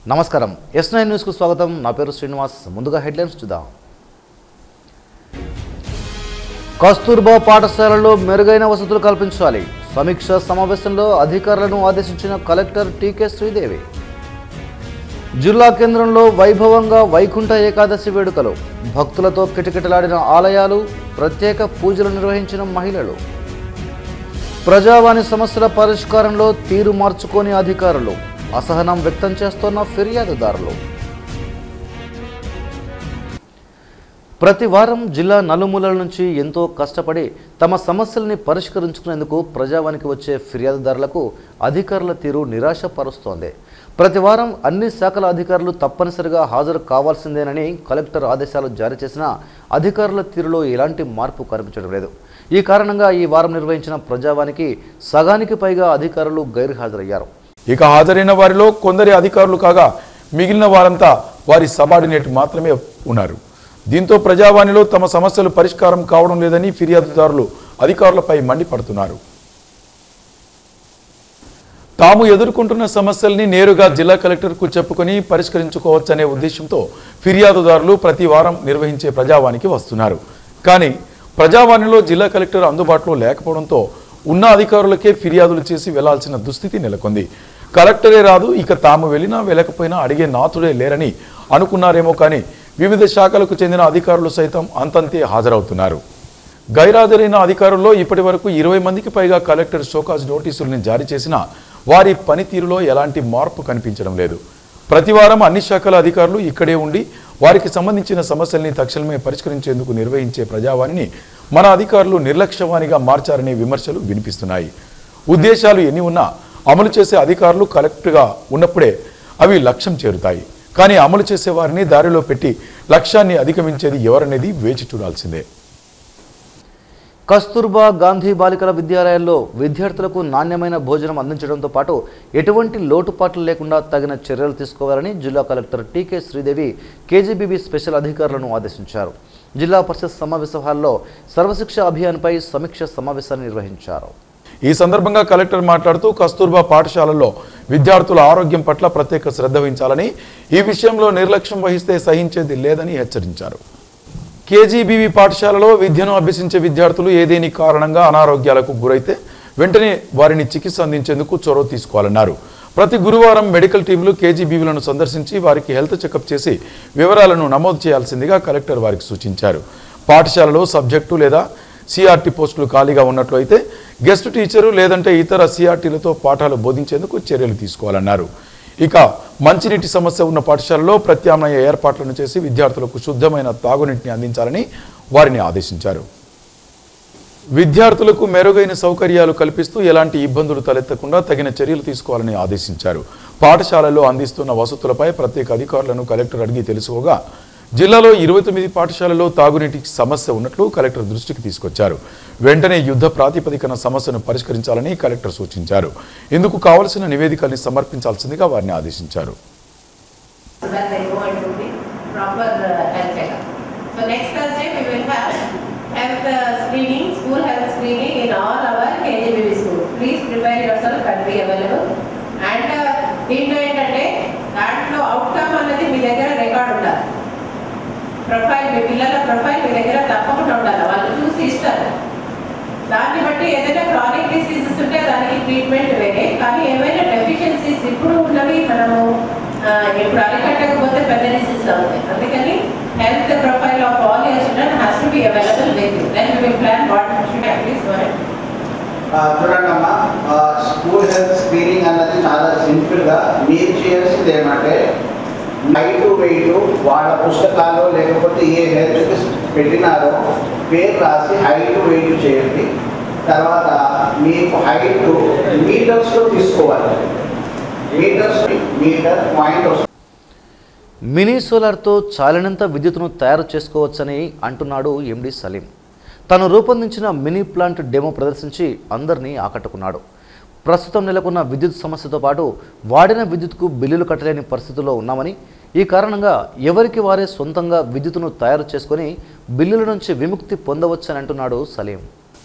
నమస్కారం yes nine న్యూస్కు స్వాగతం నా పేరు శ్రీనివాస్ ముందుగా హెడ్లైన్స్ చూద్దాం కస్తూర్బా పాఠశాలలో మెరుగైన వసతులు కల్పించాలి సమీక్ష సమావేశంలో అధికారులను ఆదేశించిన కలెక్టర్ టీకే శ్రీదేవి జిల్లా కేంద్రంలో వైభవంగా వైకుంఠ ఏకాదశి వేడుకలు భక్తులతో కిటకిటలాడిన ఆలయాలు ప్రత్యేక పూజలు నిర్వహించిన మహిళలు ప్రజావాణి సమస్యల పరిష్కారంలో తీరు మార్చుకోని అధికారులు అసహనం వ్యక్తం చేస్తున్న ఫిర్యాదుదారులు ప్రతి వారం జిల్లా నలుమూలల నుంచి ఎంతో కష్టపడి తమ సమస్యల్ని పరిష్కరించుకునేందుకు ప్రజావానికి వచ్చే ఫిర్యాదుదారులకు అధికారుల తీరు నిరాశపరుస్తోంది ప్రతి వారం అన్ని శాఖల అధికారులు తప్పనిసరిగా హాజరు కావాల్సిందేనని కలెక్టర్ ఆదేశాలు జారీ చేసినా అధికారుల తీరులో ఎలాంటి మార్పు కనిపించడం లేదు ఈ కారణంగా ఈ వారం నిర్వహించిన ప్రజావానికి సగానికి పైగా అధికారులు గైర్హాజరయ్యారు ఇక హాజరైన వారిలో కొందరి అధికారులు కాగా మిగిలిన వారంతా వారి సబార్డినేట్ మాత్రమే ఉన్నారు దీంతో ప్రజావాణిలో తమ సమస్యలు పరిష్కారం కావడం లేదని ఫిర్యాదుదారులు అధికారులపై మండిపడుతున్నారు తాము ఎదుర్కొంటున్న సమస్యల్ని నేరుగా జిల్లా కలెక్టర్కు చెప్పుకొని పరిష్కరించుకోవచ్చనే ఉద్దేశంతో ఫిర్యాదుదారులు ప్రతి వారం నిర్వహించే ప్రజావానికి వస్తున్నారు కానీ ప్రజావాణిలో జిల్లా కలెక్టర్ అందుబాటులో లేకపోవడంతో ఉన్న అధికారులకే ఫిర్యాదులు చేసి వెళ్లాల్సిన దుస్థితి నెలకొంది కలెక్టరే రాదు ఇక తాము వెళ్ళినా వెళ్ళకపోయినా అడిగే నాతుడే లేరని అనుకున్నారేమో కానీ వివిధ శాఖలకు చెందిన అధికారులు సైతం అంతంతే హాజరవుతున్నారు గైరాజరైన అధికారుల్లో ఇప్పటి వరకు ఇరవై మందికి పైగా కలెక్టర్ షోకాజ్ నోటీసుల్ని జారీ చేసినా వారి పనితీరులో ఎలాంటి మార్పు కనిపించడం లేదు ప్రతి వారం అన్ని శాఖల అధికారులు ఇక్కడే ఉండి వారికి సంబంధించిన సమస్యల్ని తక్షణమే పరిష్కరించేందుకు నిర్వహించే ప్రజావాణిని మన అధికారులు నిర్లక్ష్యవాణిగా మార్చారనే విమర్శలు వినిపిస్తున్నాయి ఉద్దేశాలు ఎన్ని ఉన్నా అమలు చేసే అధికారులు కలెక్ట్గా ఉన్నప్పుడే అవి లక్ష్యం చేరుతాయి కానీ అమలు చేసే వారిని దారిలో పెట్టి లక్ష్యాన్ని అధిగమించేది ఎవరనేది వేచి చూడాల్సిందే కస్తూర్బా గాంధీ బాలికల విద్యాలయాల్లో విద్యార్థులకు నాణ్యమైన భోజనం అందించడంతో పాటు ఎటువంటి లోటుపాట్లు లేకుండా తగిన చర్యలు తీసుకోవాలని జిల్లా collector TK Sridevi KGBV special అధికారులను ఆదేశించారు జిల్లా పరిషత్ సమావేశ హాల్లో సర్వశిక్ష అభియాన్పై సమీక్ష సమావేశాన్ని నిర్వహించారు ఈ సందర్భంగా కలెక్టర్ మాట్లాడుతూ కస్తూర్బా పాఠశాలల్లో విద్యార్థుల ఆరోగ్యం పట్ల ప్రత్యేక శ్రద్ధ వహించాలని ఈ విషయంలో నిర్లక్ష్యం వహిస్తే సహించేది లేదని హెచ్చరించారు కేజీబీవీ పాఠశాలలో విద్యను అభ్యసించే విద్యార్థులు ఏదేని కారణంగా అనారోగ్యాలకు గురైతే వెంటనే వారిని చికిత్స అందించేందుకు చొరవ తీసుకోవాలన్నారు ప్రతి గురువారం మెడికల్ టీంలు కేజీబీవీలను సందర్శించి వారికి హెల్త్ చెకప్ చేసి వివరాలను నమోదు చేయాల్సిందిగా కలెక్టర్ వారికి సూచించారు పాఠశాలలో సబ్జెక్టు లేదా సిఆర్టీ పోస్టులు ఖాళీగా ఉన్నట్లు అయితే గెస్ట్ టీచరు లేదంటే ఇతర సిఆర్టీలతో పాఠాలు బోధించేందుకు చర్యలు తీసుకోవాలన్నారు ఇక మంచినీటి సమస్య ఉన్న పాఠశాలలో ప్రత్యామ్నాయ ఏర్పాట్లను చేసి విద్యార్థులకు శుద్ధమైన తాగునీటిని అందించాలని వారిని ఆదేశించారు విద్యార్థులకు మెరుగైన సౌకర్యాలు కల్పిస్తూ ఎలాంటి ఇబ్బందులు తలెత్తకుండా తగిన చర్యలు తీసుకోవాలని ఆదేశించారు పాఠశాలల్లో అందిస్తున్న వసతులపై ప్రత్యేక అధికారులను కలెక్టర్ అడిగి తెలుసుకోగా జిల్లాలో ఇరవై తొమ్మిది పాఠశాలలో తాగునీటి సమస్య ఉన్నట్లు కలెక్టర్ దృష్టికి తీసుకొచ్చారు వెంటనే యుద్ధ ప్రాతిపదికన సమస్యను పరిష్కరించాలని కలెక్టర్ సూచించారు ఇందుకు కావలసిన నివేదికల్ని సమర్పించాల్సిందిగా వారిని ఆదేశించారు when they go into the proper uh, health checkup. So next Thursday we will have health uh, screening, school health screening in all our KJBB school. Please prepare yourself and be available. And uh, దీంట్లో ఏంటంటే దాంట్లో outcome అన్నది మీ దగ్గర record ఉండాలి profile మీ పిల్లల profile మీ దగ్గర తప్పకుండా ఉండాలి వాళ్ళు చూసి ఇస్తారు దాన్ని బట్టి ఏదైనా క్రానిక్ డిసీజెస్ ఉంటే దానికి ట్రీట్మెంట్ వేరే కానీ ఏమైనా డెఫిషియన్సీస్ ఇప్పుడు ఉన్నవి మనము ఆ, ఇప్పుడు అరికట్టకపోతే పెద్ద డిసీజ్ అవుతాయి అందుకని health profile of all your children has to be available with you then will plan what should at least were ఆ, చూడండమ్మా ఆ, స్కూల్ హెల్త్ స్క్రీనింగ్ అన్నది చాలా సింపుల్గా మీరు చేయాల్సింది ఏమంటే నైట్ వెయిట్ వాళ్ళ పుస్తకాలు లేకపోతే ఏ హెల్త్ పెట్టినారో పేరు రాసి హైట్ వెయిట్ చేయండి తర్వాత మీకు హైట్ మీటర్స్లో తీసుకోవాలి మీటర్స్ మీటర్ పాయింట్ వస్తుంది మినీ సోలార్తో చాలినంత విద్యుత్తును తయారు చేసుకోవచ్చని అంటున్నాడు ఎండి సలీం తాను రూపొందించిన మినీ ప్లాంట్ డెమో ప్రదర్శించి అందరినీ ఆకట్టుకున్నాడు ప్రస్తుతం నెలకొన్న విద్యుత్ సమస్యతో పాటు వాడిన విద్యుత్కు బిల్లులు కట్టలేని పరిస్థితుల్లో ఉన్నామని ఈ కారణంగా ఎవరికి వారే సొంతంగా విద్యుత్తును తయారు చేసుకొని బిల్లుల నుంచి విముక్తి పొందవచ్చని అంటున్నాడు సలీం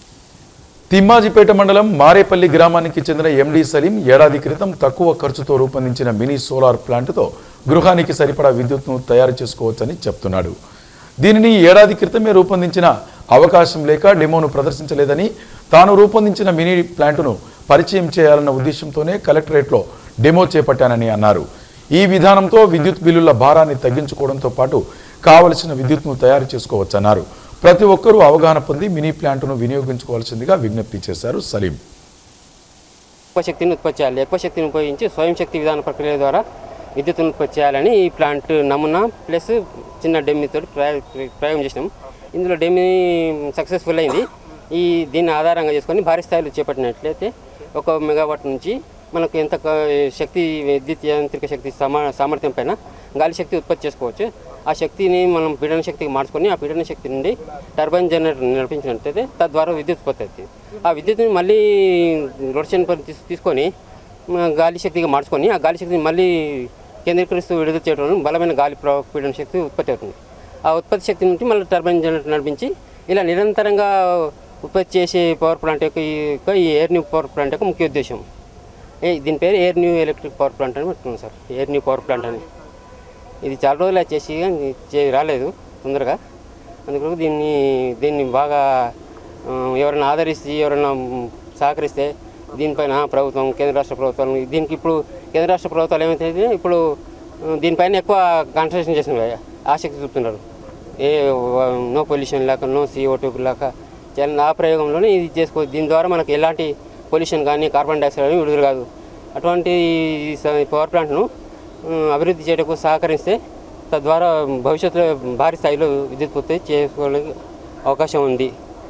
తిమ్మాజిపేట మండలం మారేపల్లి గ్రామానికి చెందిన ఎండి సలీం ఏడాది క్రితం తక్కువ ఖర్చుతో రూపొందించిన మినీ సోలార్ ప్లాంట్తో గృహానికి సరిపడా విద్యుత్ను తయారు చేసుకోవచ్చని చెప్తున్నాడు దీనిని ఏడాది క్రితమే రూపొందించిన అవకాశం లేక డెమోను ప్రదర్శించలేదని తాను రూపొందించిన మినీ ప్లాంటును పరిచయం చేయాలన్న ఉద్దేశంతోనే కలెక్టరేట్లో డెమో చేపట్టానని అన్నారు ఈ విధానంతో విద్యుత్ బిల్లుల భారాన్ని తగ్గించుకోవడంతో పాటు కావలసిన విద్యుత్ను తయారు చేసుకోవచ్చన్నారు ప్రతి ఒక్కరూ అవగాహన పొంది మినీ ప్లాంటును వినియోగించుకోవాల్సిందిగా విజ్ఞప్తి చేశారు సలీం ఎక్కువ శక్తిని ఉత్పత్తి చేయాలి ఎక్కువ శక్తిని ఉపయోగించి స్వయం శక్తి విధాన ప్రక్రియ ద్వారా విద్యుత్తును ఉత్పత్తి చేయాలని ఈ ప్లాంట్ నమూనా ప్లస్ చిన్న డెమ్మితో ప్రయోగం చేసినాం ఇందులో డెమ్మి సక్సెస్ఫుల్ అయింది ఈ దీన్ని ఆధారంగా చేసుకొని భారీ స్థాయిలో చేపట్టినట్లయితే ఒక మెగావాట్ నుంచి మనకు ఎంత క- శక్తి విద్యుత్ యాంత్రిక శక్తి సమా సామర్థ్యం పైన గాలి శక్తి ఉత్పత్తి చేసుకోవచ్చు ఆ శక్తిని మనం పీడన శక్తికి మార్చుకొని ఆ పీడన శక్తి నుండి టర్బైన్ జనరేటర్ నడిపించినట్లయితే తద్వారా విద్యుత్ ఉత్పత్తి అవుతుంది ఆ విద్యుత్ని మళ్ళీ రొటేషన్ పని తీసు- తీసుకొని మ, గాలి శక్తిగా మార్చుకొని ఆ గాలి శక్తిని మళ్ళీ కేంద్రీకరిస్తూ విడుదల చేయడం వలన బలమైన గాలి ప్రవ- పీడన శక్తి ఉత్పత్తి అవుతుంది ఆ ఉత్పత్తి శక్తి నుండి మళ్ళీ టర్బైన్ జనరేటర్ నడిపించి ఇలా నిరంతరంగా ఉత్పత్తి చేసే పవర్ ప్లాంట్ యొక్క ఈ యొక్క ఈ ఎయిర్ న్యూ పవర్ ప్లాంట్ యొక్క ముఖ్య ఉద్దేశం ఏ దీని పేరు air new electric power plant అని పెట్టుకున్నాం sir air new power plant అని ఇది చాలా రోజులు చేసి కానీ చే- రాలేదు తొందరగా అందుకు దీన్ని దీన్ని బాగా ఆ, ఎవరైనా ఆదరిస్తే ఎవరైనా మ్, సహకరిస్తే దీనిపైన ప్రభుత్వం కేంద్ర రాష్ట్ర ప్రభుత్వాలు దీనికి ఇప్పుడు కేంద్ర రాష్ట్ర ప్రభుత్వాలు ఏమైతే ఇప్పుడు ఆ, దీనిపైన ఎక్కువ కాన్సన్ట్రేషన్ చేస్తున్నారు ఆసక్తి చూపుతున్నారు ఏ వ- నో పొల్యూషన్ లేక నో సిఓ టూ లేక చాలా ఆ ప్రయోగంలోనే ఇది చేసుకో దీని ద్వారా మనకు ఎలాంటి పొల్యూషన్ కానీ కార్బన్ డైఆక్సైడ్ కానీ విడుదల కాదు అటువంటి ఈ స- పవర్ ప్లాంట్ను ఉమ్, అభివృద్ధి చేయడానికి సహకరిస్తే తద్వారా భవిష్యత్తులో భారీ స్థాయిలో విద్యుత్ ఉత్పత్తి చేసుకోవడానికి అవకాశం ఉంది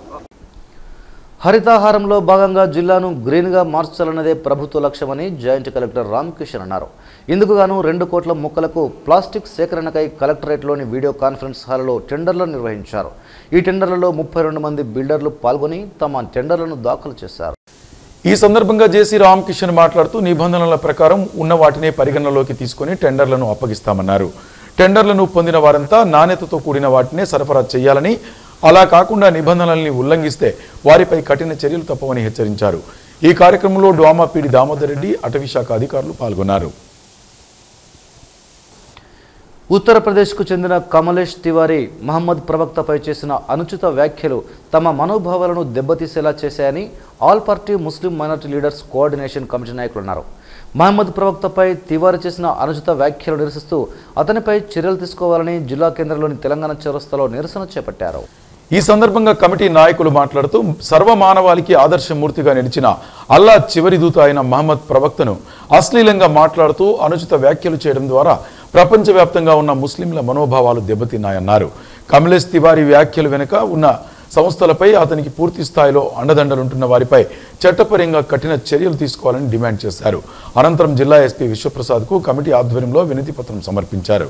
హరితాహారంలో భాగంగా జిల్లాను గ్రీన్గా మార్చాలన్నదే ప్రభుత్వ లక్ష్యమని జాయింట్ కలెక్టర్ రామకిషన్ అన్నారు ఇందుకు గాను రెండు కోట్ల మొక్కలకు ప్లాస్టిక్ సేకరణకై కలెక్టరేట్లోని వీడియో కాన్ఫరెన్స్ హాల్లో టెండర్లను నిర్వహించారు ఈ టెండర్లలో ముప్పై రెండు మంది బిల్డర్లు పాల్గొని తమ టెండర్లను దాఖలు చేశారు ఈ సందర్భంగా జేసీ రామకిషన్ మాట్లాడుతూ నిబంధనల ప్రకారం ఉన్న వాటినే పరిగణనలోకి తీసుకొని టెండర్లను అప్పగిస్తామన్నారు టెండర్లను పొందిన వారంతా నాణ్యతతో కూడిన వాటినే సరఫరా చేయాలని అలా కాకుండా నిబంధనల్ని ఉల్లంఘిస్తే వారిపై కఠిన చర్యలు తప్పవని హెచ్చరించారు ఈ కార్యక్రమంలో డ్వామాపీడి దామోదర్ రెడ్డి అటవీశాఖ అధికారులు పాల్గొన్నారు ఉత్తరప్రదేశ్కు చెందిన కమలేష్ తివారీ మహమ్మద్ ప్రవక్తపై చేసిన అనుచిత వ్యాఖ్యలు తమ మనోభావాలను దెబ్బతీసేలా చేశాయని all party Muslim minority leaders coordination committee నాయకులు అన్నారు మహమ్మద్ ప్రవక్తపై తివారీ చేసిన అనుచిత వ్యాఖ్యలు నిరసిస్తూ అతనిపై చర్యలు తీసుకోవాలని జిల్లా కేంద్రంలోని తెలంగాణ చౌరస్తాలో నిరసన చేపట్టారు ఈ సందర్భంగా కమిటీ నాయకులు మాట్లాడుతూ సర్వమానవాళికి ఆదర్శమూర్తిగా నిలిచిన అల్లా చివరి దూత అయిన మహమ్మద్ ప్రవక్తను అశ్లీలంగా మాట్లాడుతూ అనుచిత వ్యాఖ్యలు చేయడం ద్వారా ప్రపంచవ్యాప్తంగా ఉన్న ముస్లింల మనోభావాలు దెబ్బతిన్నాయన్నారు కమలేష్ తివారీ వ్యాఖ్యలు వెనుక ఉన్న సంస్థలపై అతనికి పూర్తి స్థాయిలో అండదండలుంటున్న వారిపై చట్టపరంగా కఠిన చర్యలు తీసుకోవాలని డిమాండ్ చేశారు అనంతరం జిల్లా ఎస్పీ విశ్వప్రసాద్కు కమిటీ ఆధ్వర్యంలో వినతి పత్రం సమర్పించారు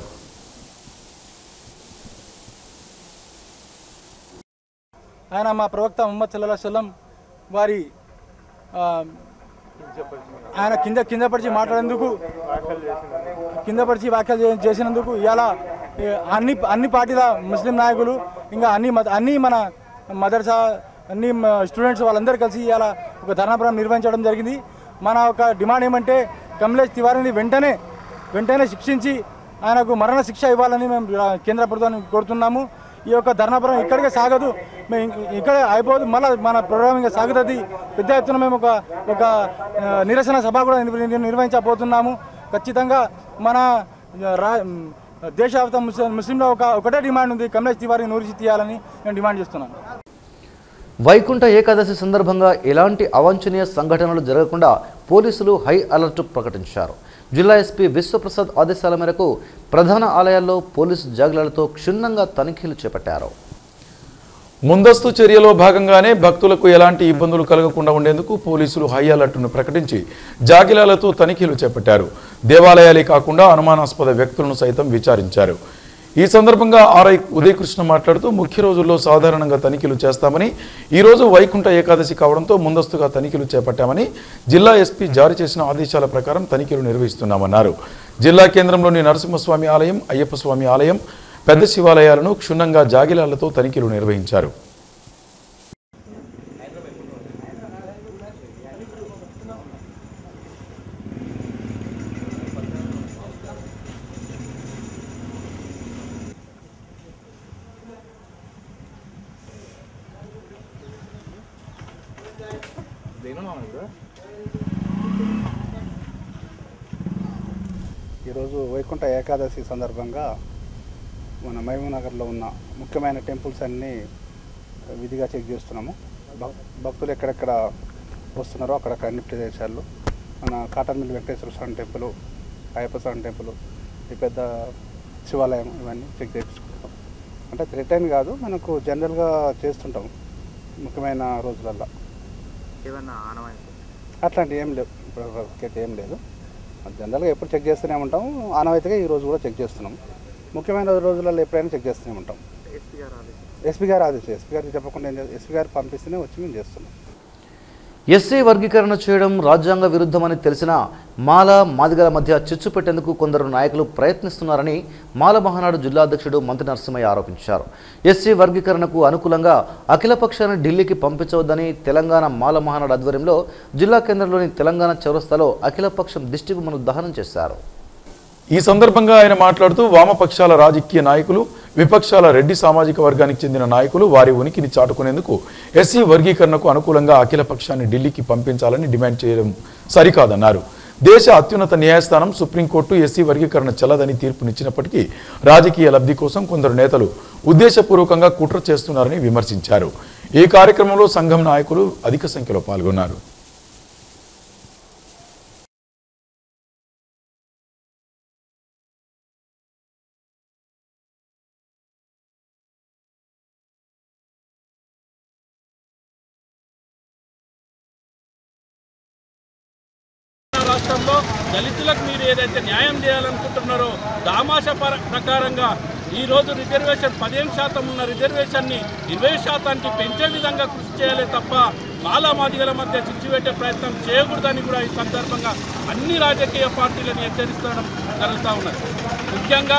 ఆయన మా ప్రవక్త ముహమ్మద్ సల్లా వసలం వారి ఆ, ఆయన కింద కింద పరిచి మాట్లాడేందుకు కింద పరిచి వ్యాఖ్యలు చే- చేసినందుకు ఇవాళ ఏ, అన్ని అన్ని పార్టీల ముస్లిం నాయకులు ఇంకా అన్ని మత- అన్ని మన మదర్సా అన్ని స్టూడెంట్స్ వాళ్ళందరూ కలిసి ఇవాళ ఒక ధర్నాపురం నిర్వహించడం జరిగింది మన ఒక డిమాండ్ ఏమంటే కమలేష్ తివారీని వెంటనే వెంటనే శిక్షించి ఆయనకు మరణ శిక్ష ఇవ్వాలని మేము ఆ, కేంద్ర ప్రభుత్వాన్ని కోరుతున్నాము ఈ యొక్క ధర్నాపురం ఇక్కడికే సాగదు మేము ఇం- ఇక్కడే అయిపోదు మళ్ళీ మన ప్రోగ్రామ్ ఇంకా సాగుతుంది పెద్ద ఎత్తున మేము ఒక ఒక ఆ, నిరసన సభ కూడా నిర్వ- నిర్వ- నిర్వహించబోతున్నాము ఖచ్చితంగా మన ఆ, రా దేశవ్యాప్త ముస్లిం ముస్లింలో ఒక ఒకటే డిమాండ్ ఉంది కమలేష్ తివారీ నూరిసి తీయాలని నేను డిమాండ్ చేస్తున్నాను వైకుంఠ ఏకాదశి సందర్భంగా ఎలాంటి అవాంఛనీయ సంఘటనలు జరగకుండా పోలీసులు హై అలర్ట్ ప్రకటించారు జిల్లా ఎస్పీ విశ్వప్రసాద్ ఆదేశాల మేరకు ప్రధాన ఆలయాల్లో పోలీసు జాగ్రత్తలతో క్షుణ్ణంగా తనిఖీలు చేపట్టారు ముందస్తు చర్యలో భాగంగానే భక్తులకు ఎలాంటి ఇబ్బందులు కలగకుండా ఉండేందుకు పోలీసులు హై అలర్ట్ను ప్రకటించి జాగిలాలతో తనిఖీలు చేపట్టారు దేవాలయాలే కాకుండా అనుమానాస్పద వ్యక్తులను సైతం విచారించారు ఈ సందర్భంగా ఆర్ఐ ఉదయకృష్ణ మాట్లాడుతూ ముఖ్య రోజుల్లో సాధారణంగా తనిఖీలు చేస్తామని ఈ రోజు వైకుంఠ ఏకాదశి కావడంతో ముందస్తుగా తనిఖీలు చేపట్టామని జిల్లా ఎస్పీ జారీ చేసిన ఆదేశాల ప్రకారం తనిఖీలు నిర్వహిస్తున్నామన్నారు జిల్లా కేంద్రంలోని నరసింహస్వామి ఆలయం అయ్యప్ప స్వామి ఆలయం పెద్ద శివాలయాలను క్షుణ్ణంగా జాగిలాలతో తనిఖీలు నిర్వహించారు ఈరోజు వైకుంఠ ఏకాదశి సందర్భంగా మన మహబూబ్నగర్లో ఉన్న ముఖ్యమైన టెంపుల్స్ అన్నీ విధిగా చెక్ చేస్తున్నాము భక్ భక్తులు ఎక్కడెక్కడ వస్తున్నారో అక్కడక్కడ అన్ని ప్రదేశాల్లో మన cotton mill Venkateswara Swamy temple Ayyappa Swamy temple ఈ పెద్ద శివాలయం ఇవన్నీ చెక్ చేయించుకుంటాం అంటే రిటర్న్ కాదు మనకు జనరల్గా చేస్తుంటాం ముఖ్యమైన రోజులల్లో ఏమన్నా ఆనవాయితీ అట్లాంటి ఏం లేవు ఇప్పటివరకైతే ఏం లేదు జనరల్గా ఎప్పుడు చెక్ చేస్తూనే ఉంటాం ఆనవాయితీగా ఈ రోజు కూడా చెక్ చేస్తున్నాం ముఖ్యమైన రోజులలో ఎప్పుడైనా చెక్ చేస్తూనే ఉంటాం ఎస్పీ గారు ఆదేశం ఎస్పీ గారు ఆదేశం ఎస్పీ గారికి చెప్పకుండా ఏం చేస్తాం ఎస్పీ గారు పంపిస్తేనే వచ్చి మేము చేస్తున్నాం ఎస్సీ వర్గీకరణ చేయడం రాజ్యాంగ విరుద్ధమని తెలిసినా మాల మాదిగల మధ్య చిచ్చు పెట్టేందుకు కొందరు నాయకులు ప్రయత్నిస్తున్నారని మాల మహానాడు జిల్లా అధ్యక్షుడు మంత్రి నరసింహయ్య ఆరోపించారు ఎస్సీ వర్గీకరణకు అనుకూలంగా అఖిలపక్షాన్ని ఢిల్లీకి పంపించవద్దని తెలంగాణ మాల మహానాడు ఆధ్వర్యంలో జిల్లా కేంద్రంలోని తెలంగాణ చౌరస్తాలో అఖిలపక్షం దిష్టిబొమ్మను దహనం చేశారు ఈ సందర్భంగా ఆయన మాట్లాడుతూ వామపక్షాల రాజకీయ నాయకులు విపక్షాల రెడ్డి సామాజిక వర్గానికి చెందిన నాయకులు వారి ఉనికిని చాటుకునేందుకు ఎస్సీ వర్గీకరణకు అనుకూలంగా అఖిల పక్షాన్ని ఢిల్లీకి పంపించాలని డిమాండ్ చేయడం సరికాదన్నారు దేశ అత్యున్నత న్యాయస్థానం సుప్రీంకోర్టు ఎస్సీ వర్గీకరణ చెల్లదని తీర్పునిచ్చినప్పటికీ రాజకీయ లబ్ధి కోసం కొందరు నేతలు ఉద్దేశపూర్వకంగా కుట్ర చేస్తున్నారని విమర్శించారు ఈ కార్యక్రమంలో సంఘం నాయకులు అధిక సంఖ్యలో పాల్గొన్నారు రాష్ట్రంలో దళితులకు మీరు ఏదైతే న్యాయం చేయాలనుకుంటున్నారో దామాష పర- ప్రకారంగా ఈ రోజు రిజర్వేషన్ పదిహేను శాతం ఉన్న రిజర్వేషన్ని ఇరవై శాతానికి పెంచే విధంగా కృషి చేయాలి తప్ప మాలా మాదిగల మధ్య చిచ్చుపెట్టే ప్రయత్నం చేయకూడదని కూడా ఈ సందర్భంగా అన్ని రాజకీయ పార్టీలను హెచ్చరిస్తడం జరుగుతూ ఉన్నది ముఖ్యంగా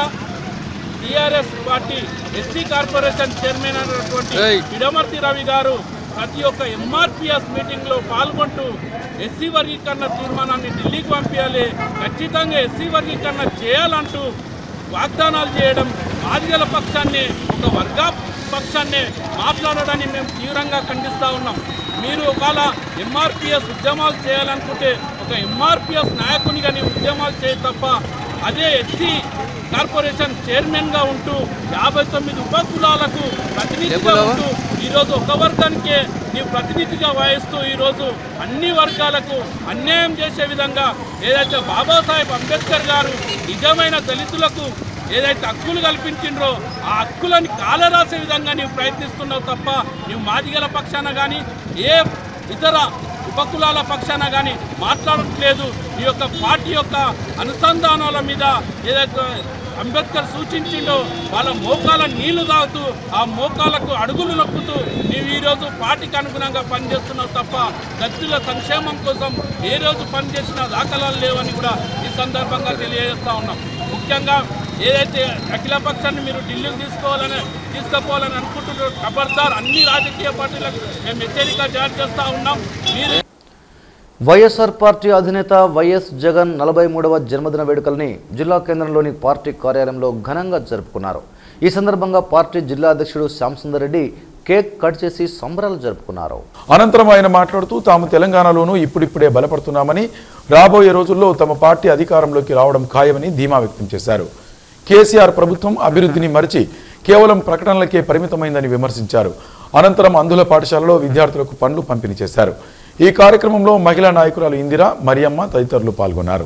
TRS party SC corporation chairman అయినటువంటి పిడమర్తి రవి గారు ప్రతి ఒక్క ఎంఆర్పిఎస్ మీటింగ్లో పాల్గొంటూ ఎస్సీ వర్గీకరణ తీర్మానాన్ని ఢిల్లీకి పంపించాలి ఖచ్చితంగా ఎస్సీ వర్గీకరణ చేయాలంటూ వాగ్దానాలు చేయడం బాధితుల పక్షాన్ని ఒక వర్గా పక్షాన్ని మాట్లాడడాన్ని మేము తీవ్రంగా ఖండిస్తూ ఉన్నాం మీరు ఒకవేళ ఎంఆర్పిఎస్ ఉద్యమాలు చేయాలనుకుంటే ఒక ఎంఆర్పిఎస్ నాయకునిగా నీ ఉద్యమాలు చేయ తప్ప అదే ఎస్సీ కార్పొరేషన్ చైర్మన్ గా ఉంటూ యాభై తొమ్మిది ఉప కులాలకు ప్రతినిధిగా ఉంటూ ఈరోజు ఒక వర్గానికే నీవు ప్రతినిధిగా వహిస్తూ ఈరోజు అన్ని వర్గాలకు అన్యాయం చేసే విధంగా ఏదైతే బాబాసాహెబ్ అంబేద్కర్ గారు నిజమైన దళితులకు ఏదైతే హక్కులు కల్పించిండ్రో ఆ హక్కులని కాలరాసే విధంగా నీవు ప్రయత్నిస్తున్నావు తప్ప నీవు మాదిగల పక్షాన కానీ ఏ ఇతర ఉపకులాల పక్షాన కానీ మాట్లాడట్లేదు ఈ యొక్క పార్టీ యొక్క అనుసంధానాల మీద ఏదైతే అంబేద్కర్ సూచించిండో వాళ్ళ మోకాల నీళ్లు తాగుతూ ఆ మోకాలకు అడుగులు నొక్కుతూ నీవు ఈరోజు పార్టీకి అనుగుణంగా పనిచేస్తున్నావు తప్ప దళితుల సంక్షేమం కోసం ఏ రోజు పనిచేసిన దాఖలాలు లేవని కూడా ఈ సందర్భంగా తెలియజేస్తా ఉన్నాం ముఖ్యంగా ఏదైతే అఖిల పక్షాన్ని మీరు ఢిల్లీకి తీసుకోవాలని తీసుకుపోవాలని అనుకుంటున్నారు ఖబర్దార్ అన్ని రాజకీయ పార్టీలకు మేము హెచ్చరిక జారీ చేస్తూ ఉన్నాం మీరు వైఎస్ఆర్ పార్టీ అధినేత వైఎస్ జగన్ నలభై మూడవ జన్మదిన వేడుకల్ని జిల్లా కేంద్రంలోని పార్టీ కార్యాలయంలో ఘనంగా జరుపుకున్నారు ఈ సందర్భంగా పార్టీ జిల్లా అధ్యక్షుడు శ్యాంసుందర్ రెడ్డి కేక్ కట్ చేసి సంబరాలు జరుపుకున్నారు అనంతరం ఆయన మాట్లాడుతూ తాము తెలంగాణలోనూ ఇప్పుడిప్పుడే బలపడుతున్నామని రాబోయే రోజుల్లో తమ పార్టీ అధికారంలోకి రావడం ఖాయమని ధీమా వ్యక్తం చేశారు కేసీఆర్ ప్రభుత్వం అభివృద్ధిని మరిచి కేవలం ప్రకటనలకే పరిమితమైందని విమర్శించారు అనంతరం అందుల పాఠశాలలో విద్యార్థులకు పండ్లు పంపిణీ చేశారు ఈ కార్యక్రమంలో మహిళా నాయకురాలు ఇందిర మరియమ్మ తదితరులు పాల్గొన్నారు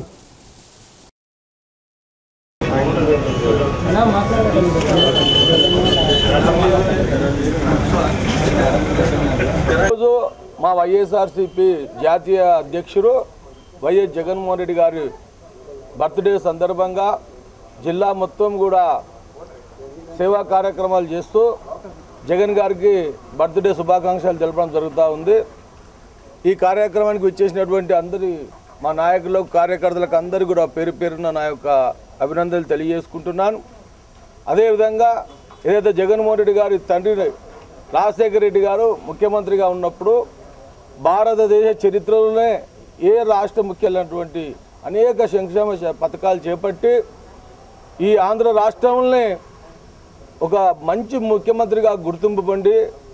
ఈరోజు మా వైఎస్ఆర్సిపి జాతీయ అధ్యక్షుడు వైఎస్ జగన్మోహన్ రెడ్డి గారి బర్త్డే సందర్భంగా జిల్లా మొత్తం కూడా సేవా కార్యక్రమాలు చేస్తూ జగన్ గారికి బర్త్డే శుభాకాంక్షలు తెలపడం జరుగుతూ ఉంది ఈ కార్యక్రమానికి వచ్చేసినటువంటి అందరి మా నాయకులకు కార్యకర్తలకు అందరికీ కూడా పేరు పేరున నా యొక్క అభినందనలు తెలియజేసుకుంటున్నాను అదేవిధంగా ఏదైతే జగన్మోహన్ రెడ్డి గారి తండ్రి రాజశేఖర రెడ్డి గారు ముఖ్యమంత్రిగా ఉన్నప్పుడు భారతదేశ చరిత్రలోనే ఏ రాష్ట్ర ముఖ్యులైనటువంటి అనేక సంక్షేమ శ- పథకాలు చేపట్టి ఈ ఆంధ్ర రాష్ట్రంలోనే ఒక మంచి ముఖ్యమంత్రిగా గుర్తింపు పొంది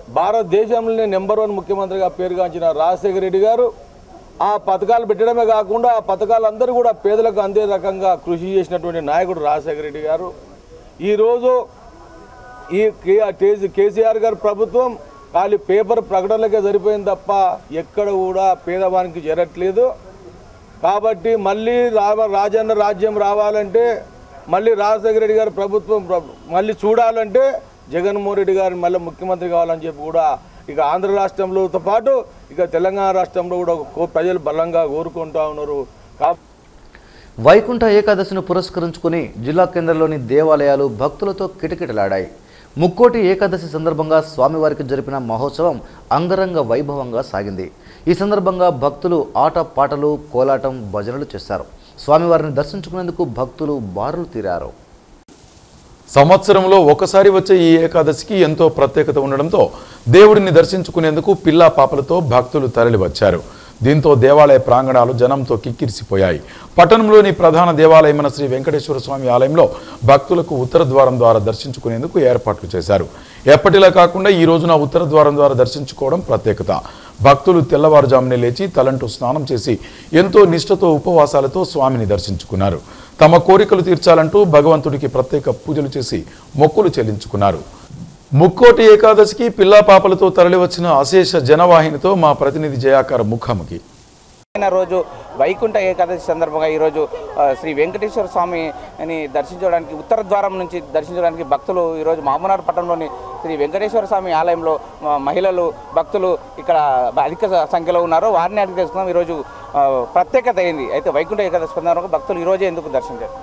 భారతదేశంలోనే నెంబర్ వన్ ముఖ్యమంత్రిగా పేరుగాంచిన రాజశేఖర రెడ్డి గారు ఆ పథకాలు పెట్టడమే కాకుండా ఆ పథకాలు అందరూ కూడా పేదలకు అందే రకంగా కృషి చేసినటువంటి నాయకుడు రాజశేఖర రెడ్డి గారు ఈరోజు ఈ కే- కేసీఆర్ గారి ప్రభుత్వం ఖాళీ పేపర్ ప్రకటనలకే సరిపోయింది తప్ప ఎక్కడ కూడా పేదవానికి జరగట్లేదు కాబట్టి మళ్ళీ రావ రాజన్న రాజ్యం రావాలంటే మళ్ళీ రాజశేఖర రెడ్డి గారి ప్రభుత్వం ప్ర- మళ్ళీ చూడాలంటే జగన్మోహన్ రెడ్డి గారు మళ్ళీ ముఖ్యమంత్రి కావాలని చెప్పి కూడా ఇక ఆంధ్ర రాష్ట్రంలోతో పాటు ఇక తెలంగాణ రాష్ట్రంలో కూడా కో- ప్రజలు బలంగా కోరుకుంటా ఉన్నారు కాబట్టి వైకుంఠ ఏకాదశిని పురస్కరించుకుని జిల్లా కేంద్రంలోని దేవాలయాలు భక్తులతో కిటకిటలాడాయి ముక్కోటి ఏకాదశి సందర్భంగా స్వామివారికి జరిపిన మహోత్సవం అంగరంగ వైభవంగా సాగింది ఈ సందర్భంగా భక్తులు ఆట పాటలు కోలాటం భజనలు చేశారు స్వామివారిని దర్శించుకునేందుకు భక్తులు బారులు తీరారు సంవత్సరంలో ఒకసారి వచ్చే ఈ ఏకాదశికి ఎంతో ప్రత్యేకత ఉండడంతో దేవుడిని దర్శించుకునేందుకు పిల్లా పాపలతో భక్తులు తరలివచ్చారు దీంతో దేవాలయ ప్రాంగణాలు జనంతో కిక్కిరిసిపోయాయి పట్టణంలోని ప్రధాన దేవాలయమైన శ్రీ వెంకటేశ్వర స్వామి ఆలయంలో భక్తులకు ఉత్తర ద్వారం ద్వారా దర్శించుకునేందుకు ఏర్పాట్లు చేశారు ఎప్పటిలా కాకుండా ఈ రోజున ఉత్తర ద్వారం ద్వారా దర్శించుకోవడం ప్రత్యేకత భక్తులు తెల్లవారుజామునే లేచి తలంటూ స్నానం చేసి ఎంతో నిష్ఠతో ఉపవాసాలతో స్వామిని దర్శించుకున్నారు తమ కోరికలు తీర్చాలంటూ భగవంతుడికి ప్రత్యేక పూజలు చేసి మొక్కులు చెల్లించుకున్నారు ముక్కోటి ఏకాదశికి పిల్లా పాపలతో తరలివచ్చిన అశేష జనవాహినితో మా ప్రతినిధి జయాకర్ ముఖాముఖి అయిన రోజు వైకుంఠ ఏకాదశి సందర్భంగా ఈరోజు ఆ, శ్రీ వెంకటేశ్వర స్వామిని దర్శించడానికి ఉత్తర ద్వారం నుంచి దర్శించడానికి భక్తులు ఈరోజు మామూనాడు పట్టణంలోని శ్రీ వెంకటేశ్వర స్వామి ఆలయంలో ఆ, మహిళలు భక్తులు ఇక్కడ అధిక సంఖ్యలో ఉన్నారు వారిని అడిగి తెలుసుకుందాం ఈరోజు ఆ, ప్రత్యేకత అయింది అయితే వైకుంఠ ఏకాదశి సందర్భంగా భక్తులు ఈరోజే ఎందుకు దర్శించారు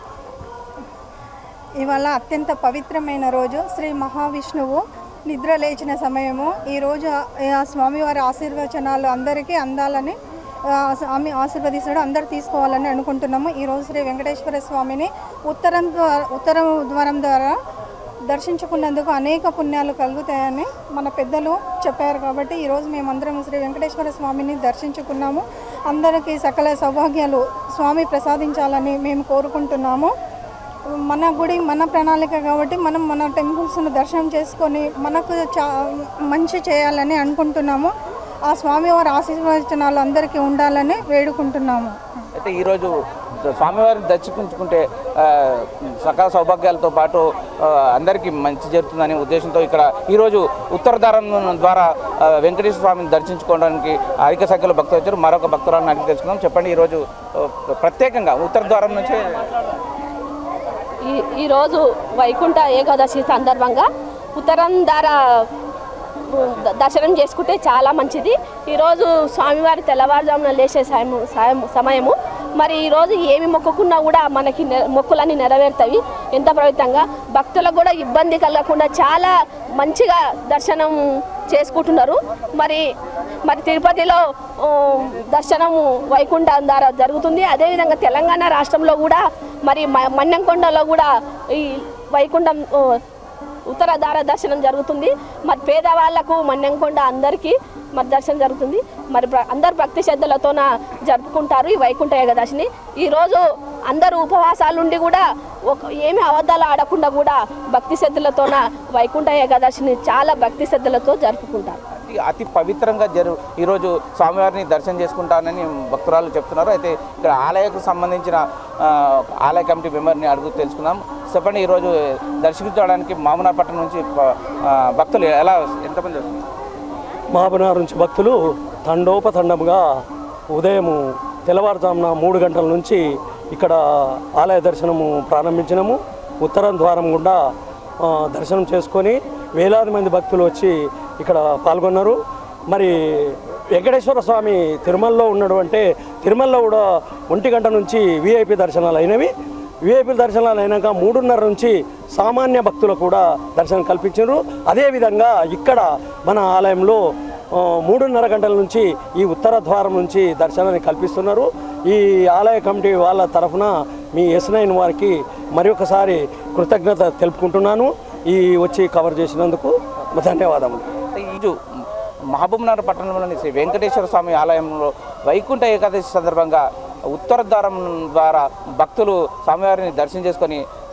ఇవాళ అత్యంత పవిత్రమైన రోజు శ్రీ మహావిష్ణువు నిద్ర లేచిన సమయము ఈరోజు ఆ స్వామివారి ఆశీర్వచనాలు అందరికీ అందాలని ఆ, స్వామి ఆశీర్వదిస్తాడు అందరు తీసుకోవాలని అనుకుంటున్నాము ఈరోజు శ్రీ వెంకటేశ్వర స్వామిని ఉత్తరం ద్వారా ఉత్తరం ద్వారం ద్వారా దర్శించుకున్నందుకు అనేక పుణ్యాలు కలుగుతాయని మన పెద్దలు చెప్పారు కాబట్టి ఈరోజు మేమందరం శ్రీ వెంకటేశ్వర స్వామిని దర్శించుకున్నాము అందరికీ సకల సౌభాగ్యాలు స్వామి ప్రసాదించాలని మేము కోరుకుంటున్నాము మన గుడి మన ప్రణాళిక కాబట్టి మనం మన టెంపుల్స్ను దర్శనం చేసుకొని మనకు చా మంచి చేయాలని అనుకుంటున్నాము ఆ స్వామివారి ఆశీర్వచనాలు అందరికీ ఉండాలని వేడుకుంటున్నాము అయితే ఈరోజు స్వామివారిని దర్శించుకుంటే ఆ, సకల సౌభాగ్యాలతో పాటు ఆ, అందరికీ మంచి జరుగుతుందనే ఉద్దేశంతో ఇక్కడ ఈరోజు ఉత్తరధారం ద్వారా ఆ, వెంకటేశ్వర స్వామిని దర్శించుకోవడానికి అధిక సంఖ్యలో భక్తులు వచ్చారు మరొక భక్తురాలను అడిగి తెలుసుకుందాం చెప్పండి ఈరోజు ఆ, ప్రత్యేకంగా ఉత్తర ద్వారం నుంచి ఈ ఈరోజు వైకుంఠ ఏకాదశి సందర్భంగా ఉత్తరం ద్వారా ఉమ్, ద- దర్శనం చేసుకుంటే చాలా మంచిది ఈరోజు స్వామివారి తెల్లవారుజామున లేచే సాయము సాయం సమయము మరి ఈరోజు ఏమి మొక్కుకున్నా కూడా మనకి నె- మొక్కులన్నీ నెరవేరుతాయి ఎంత పవిత్రంగా భక్తులకు కూడా ఇబ్బంది కలగకుండా చాలా మంచిగా దర్శనం చేసుకుంటున్నారు మరి మరి తిరుపతిలో ఆ, దర్శనము వైకుంఠం ద్వారా జరుగుతుంది అదేవిధంగా తెలంగాణ రాష్ట్రంలో కూడా మరి మ- మన్నెంకొండలో కూడా ఈ వైకుంఠం ఆ, ఉత్తర దార దర్శనం జరుగుతుంది మరి పేదవాళ్లకు మన్నెంకొండ అందరికీ మరి దర్శనం జరుగుతుంది మరి ప్ర- అందరు భక్తి శ్రద్ధలతోన జరుపుకుంటారు ఈ వైకుంఠ ఏకాదశిని ఈరోజు అందరూ ఉపవాసాలుండి కూడా ఒక ఏమి అబద్ధాలు ఆడకుండా కూడా భక్తి శ్రద్ధలతోన వైకుంఠ ఏకాదశిని చాలా భక్తి శ్రద్ధలతో జరుపుకుంటారు అతి అతి పవిత్రంగా జరు ఈరోజు స్వామివారిని దర్శనం చేసుకుంటానని భక్తురాలు చెప్తున్నారు అయితే ఇక్కడ ఆలయకు సంబంధించిన ఆ, ఆలయ కమిటీ మెంబర్ని అడుగు తెలుసుకుందాం చెప్పండి ఈరోజు దర్శించడానికి మామూనార్ పట్టణం నుంచి ప- ఆ, భక్తులు ఎలా ఎంతమంది వస్తున్నారు? మహాబనార్ నుంచి భక్తులు తండోపతండముగా ఉదయము తెల్లవారుజామున మూడు గంటల నుంచి ఇక్కడ ఆలయ దర్శనము ప్రారంభించినము ఉత్తరం ద్వారం గుండా ఆ, దర్శనం చేసుకొని వేలాది మంది భక్తులు వచ్చి ఇక్కడ పాల్గొన్నారు మరి వెంకటేశ్వర స్వామి తిరుమలలో ఉన్నటువంటి తిరుమలలో కూడా ఒంటి గంట నుంచి విఐపి దర్శనాలు అయినవి విఐపి దర్శనాలు అయినాక మూడున్నర నుంచి సామాన్య భక్తులు కూడా దర్శనం కల్పించారు అదేవిధంగా ఇక్కడ మన ఆలయంలో ఆ, మూడున్నర గంటల నుంచి ఈ ఉత్తర ద్వారం నుంచి దర్శనాన్ని కల్పిస్తున్నారు ఈ ఆలయ కమిటీ వాళ్ళ తరఫున మీ ఎస్ నైన్ వారికి మరి ఒకసారి కృతజ్ఞత తెలుపుకుంటున్నాను ఈ వచ్చి కవర్ చేసినందుకు ధన్యవాదములు ఈజు మహబూబ్నగర్ పట్టణంలోని శ్రీ వెంకటేశ్వర స్వామి ఆలయంలో వైకుంఠ ఏకాదశి సందర్భంగా ఉత్తర ద్వారం ద్వారా భక్తులు స్వామివారిని దర్శనం చేసుకొని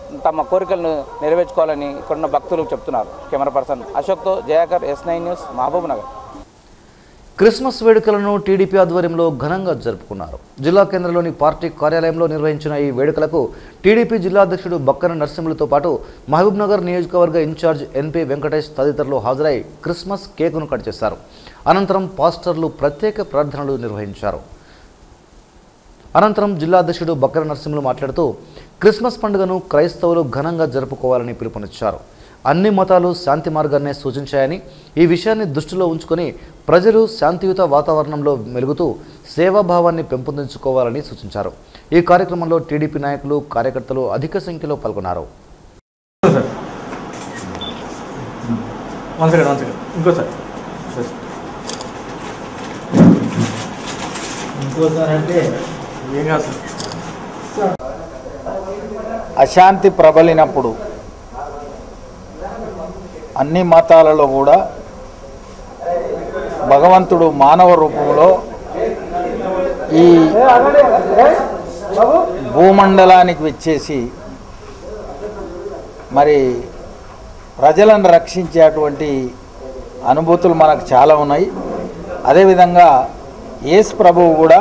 తమ కోరికలను నెరవేర్చుకోవాలని ఇక్కడున్న భక్తులు చెప్తున్నారు కెమెరా పర్సన్ అశోక్తో Jayakar S nine news Mahabubnagar Christmas వేడుకలను టీడీపీ ఆధ్వర్యంలో ఘనంగా జరుపుకున్నారు జిల్లా కేంద్రంలోని పార్టీ కార్యాలయంలో నిర్వహించిన ఈ వేడుకలకు టీడీపీ జిల్లా అధ్యక్షుడు బక్కన నరసింహులతో పాటు మహబూబ్ నగర్ నియోజకవర్గ ఇన్ఛార్జ్ ఎన్పీ వెంకటేష్ తదితరులు హాజరై క్రిస్మస్ కేకును కట్ చేశారు అనంతరం పాస్టర్లు ప్రత్యేక ప్రార్థనలు నిర్వహించారు అనంతరం జిల్లా అధ్యక్షుడు బక్కన నరసింహులు మాట్లాడుతూ క్రిస్మస్ పండుగను క్రైస్తవులు ఘనంగా జరుపుకోవాలని పిలుపునిచ్చారు అన్ని మతాలు శాంతి మార్గాన్నే సూచించాయని ఈ విషయాన్ని దృష్టిలో ఉంచుకొని ప్రజలు శాంతియుత వాతావరణంలో మెలుగుతూ సేవాభావాన్ని పెంపొందించుకోవాలని సూచించారు ఈ కార్యక్రమంలో టీడీపీ నాయకులు కార్యకర్తలు అధిక సంఖ్యలో పాల్గొన్నారు వన్ సెకండ్ వన్ సెకండ్ ఇంకోసారి ఇంకోసారి అంటే ఏం కాదు సార్ అశాంతి ప్రబలినప్పుడు అన్ని మతాలలో కూడా భగవంతుడు మానవ రూపంలో ఈ భూమండలానికి వచ్చేసి మరి ప్రజలను రక్షించేటువంటి అనుభూతులు మనకు చాలా ఉన్నాయి అదేవిధంగా యేసు ప్రభువు కూడా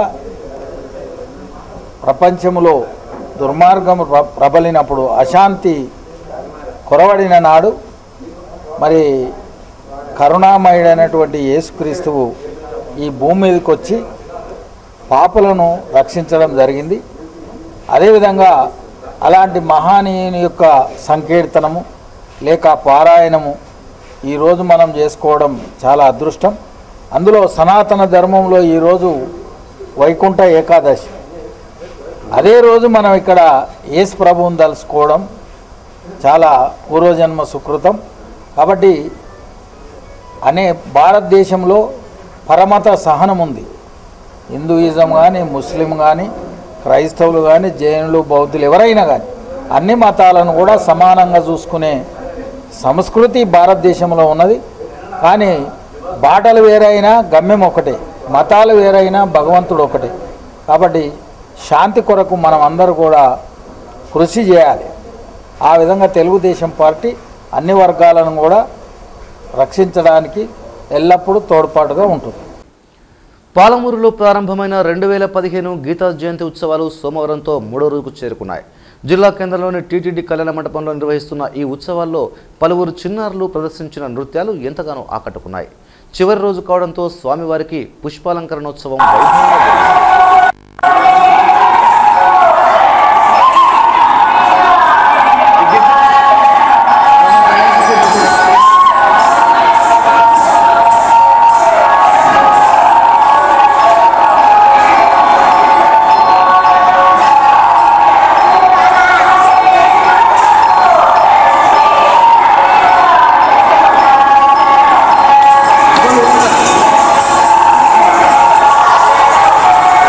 ప్రపంచంలో దుర్మార్గం ప్ర- ప్రబలినప్పుడు అశాంతి కొరవడిన నాడు మరి కరుణామయుడైనటువంటి యేసుక్రీస్తువు ఈ భూమి మీదకి వచ్చి పాపులను రక్షించడం జరిగింది అదేవిధంగా అలాంటి మహానీయుని యొక్క సంకీర్తనము లేక పారాయణము ఈరోజు మనం చేసుకోవడం చాలా అదృష్టం అందులో సనాతన ధర్మంలో ఈరోజు వైకుంఠ ఏకాదశి అదే రోజు మనం ఇక్కడ యేసు ప్రభువుని తలుసుకోవడం చాలా పూర్వజన్మ సుకృతం కాబట్టి అనే భారతదేశంలో పరమత సహనం ఉంది హిందూయిజం కానీ ముస్లిం కానీ క్రైస్తవులు కానీ జైనులు బౌద్ధులు ఎవరైనా కానీ అన్ని మతాలను కూడా సమానంగా చూసుకునే సంస్కృతి భారతదేశంలో ఉన్నది కానీ బాటలు వేరైనా గమ్యం ఒకటే మతాలు వేరైనా భగవంతుడు ఒకటే కాబట్టి శాంతి కొరకు మనం అందరూ కూడా కృషి చేయాలి ఆ విధంగా తెలుగుదేశం పార్టీ అన్ని వర్గాలను కూడా రక్షించడానికి ఎల్లప్పుడూ తోడ్పాటుగా ఉంటుంది పాలమూరులో ప్రారంభమైన రెండు వేల పదిహేను గీతా జయంతి ఉత్సవాలు సోమవారంతో మూడో రోజుకు చేరుకున్నాయి జిల్లా కేంద్రంలోని టీటీడీ కళ్యాణ మండపంలో నిర్వహిస్తున్న ఈ ఉత్సవాల్లో పలువురు చిన్నారులు ప్రదర్శించిన నృత్యాలు ఎంతగానో ఆకట్టుకున్నాయి చివరి రోజు కావడంతో స్వామివారికి పుష్పాలంకరణోత్సవం వైభవంగా జరిగింది. Thank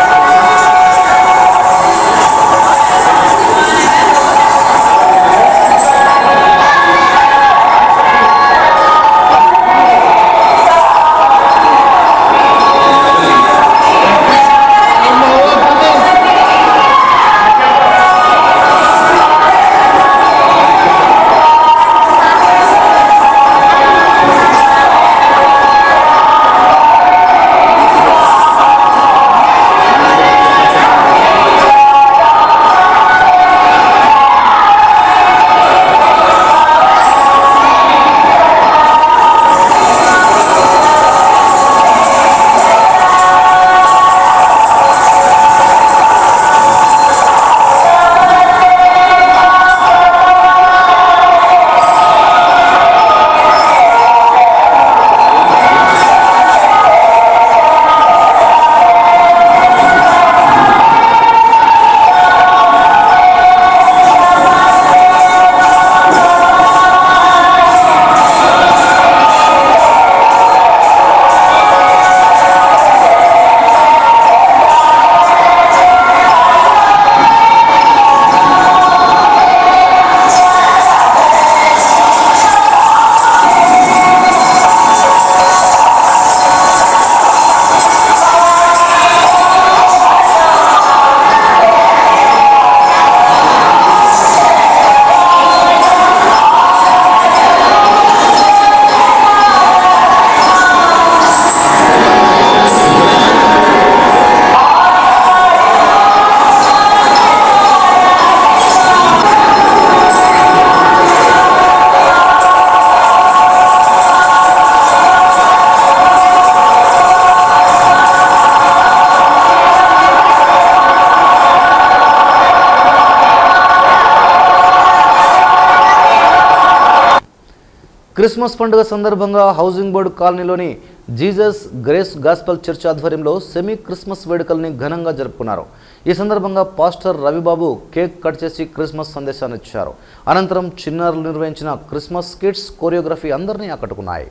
క్రిస్మస్ పండుగ సందర్భంగా హౌసింగ్ బోర్డు కాలనీలోని జీసస్ గ్రేస్ గాస్పల్ చర్చ్ ఆధ్వర్యంలో సెమీ క్రిస్మస్ వేడుకల్ని ఘనంగా జరుపుకున్నారు ఈ సందర్భంగా పాస్టర్ రవిబాబు కేక్ కట్ చేసి క్రిస్మస్ సందేశాన్ని ఇచ్చారు అనంతరం చిన్నారులు నిర్వహించిన క్రిస్మస్ కిడ్స్ కోరియోగ్రఫీ అందరినీ ఆకట్టుకున్నాయి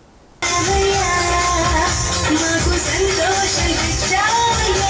మాకు సంతోషం ఇచ్చావయ్యా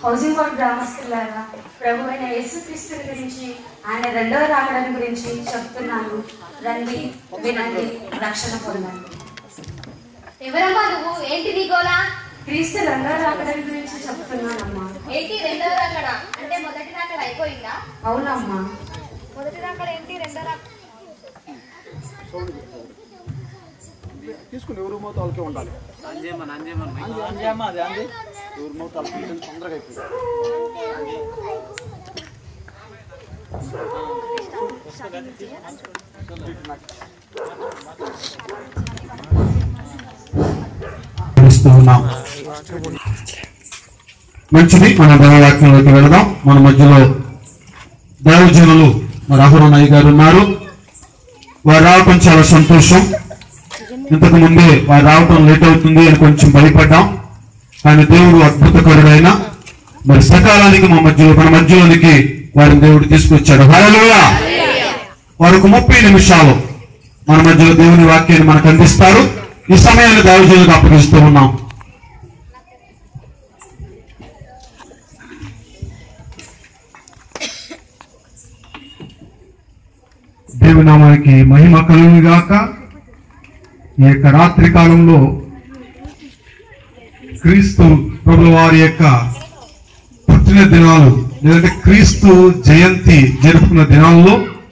హౌసింగ్ బోర్డ్ గ్రామస్తులారా ప్రభు అయిన యేసుక్రీస్తుని గురించి ఆయన రెండవ రాకడం గురించి చెప్తున్నాను రండి వినండి రక్షణ పొందండి ఎవరమ్మా నువ్వు ఏంటి నీ గోలా క్రీస్తు రెండవ రాకడం గురించి చెప్తున్నానమ్మా ఏంటి రెండవ రాకడ అంటే మొదటి రాకడ అయిపోయిందా అవునమ్మా మొదటి రాకడ ఏంటి రెండో రాకడ తీసుకుని ఎవరు మోత వాళ్ళకే ఉండాలి అంజేమ్మ అది అంది ఎవరు మోత వాళ్ళకి తొందరగా అయిపోయింది చేస్తూ ఉన్నాం మంచిది మన దైవవాక్యంలోకి వెళదాం మన మధ్యలో దైవజనులు మరి అహురనయ్య గారు ఉన్నారు వారు రావటం చాలా సంతోషం ఇంతకు ముందే వారు రావటం లేట్ అవుతుంది అని కొంచెం భయపడ్డాం కానీ దేవుడు అద్భుతకరుడైన మరి సకాలానికి మా మధ్యలో మన మధ్యలోనికి వారిని దేవుడు తీసుకొచ్చాడు హల్లెలూయా వారు ఒక ముప్పై నిమిషాలు మన మధ్యలో దేవుని వాక్యాన్ని మనకు అందిస్తారు ఈ సమయాన్ని దైవజనులకు అప్పగిస్తూ ఉన్నాం దేవునామానికి మహిమ కలుగును గాక ఈ యొక్క రాత్రి కాలంలో క్రీస్తు ప్రభుల వారి యొక్క పుట్టిన దినాలు లేదంటే క్రీస్తు జయంతి జరుపుకున్న దినాల్లో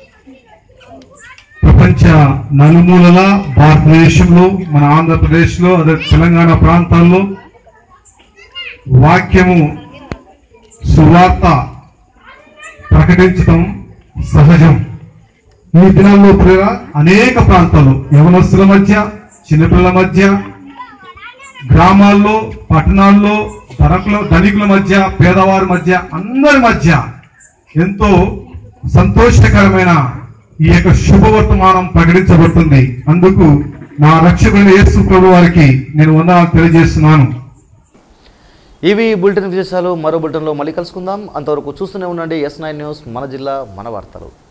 ప్రపంచ నలుమూలల భారతదేశంలో మన ఆంధ్రప్రదేశ్లో అదే తెలంగాణ ప్రాంతాల్లో వాక్యము సువార్త ప్రకటించడం సహజం ఈ దినాల్లో ప్రియుల అనేక ప్రాంతాల్లో యవనస్తుల మధ్య చిన్నపిల్లల మధ్య గ్రామాల్లో పట్టణాల్లో ధనకుల ధనికుల మధ్య పేదవారి మధ్య అందరి మధ్య ఎంతో సంతోషకరమైన ఈ యొక్క శుభవర్తమానం ప్రకటించబడుతుంది అందుకు నా రక్షకుడైన యేసు ప్రభు వారికి నేను వందనాలు తెలియజేస్తున్నాను ఇవి ఈ బులెటిన్ విశేషాలు మరో బులెటిన్లో మళ్ళీ కలుసుకుందాం అంతవరకు చూస్తూనే ఉండండి ఎస్ నైన్ న్యూస్ మన జిల్లా మన వార్తలు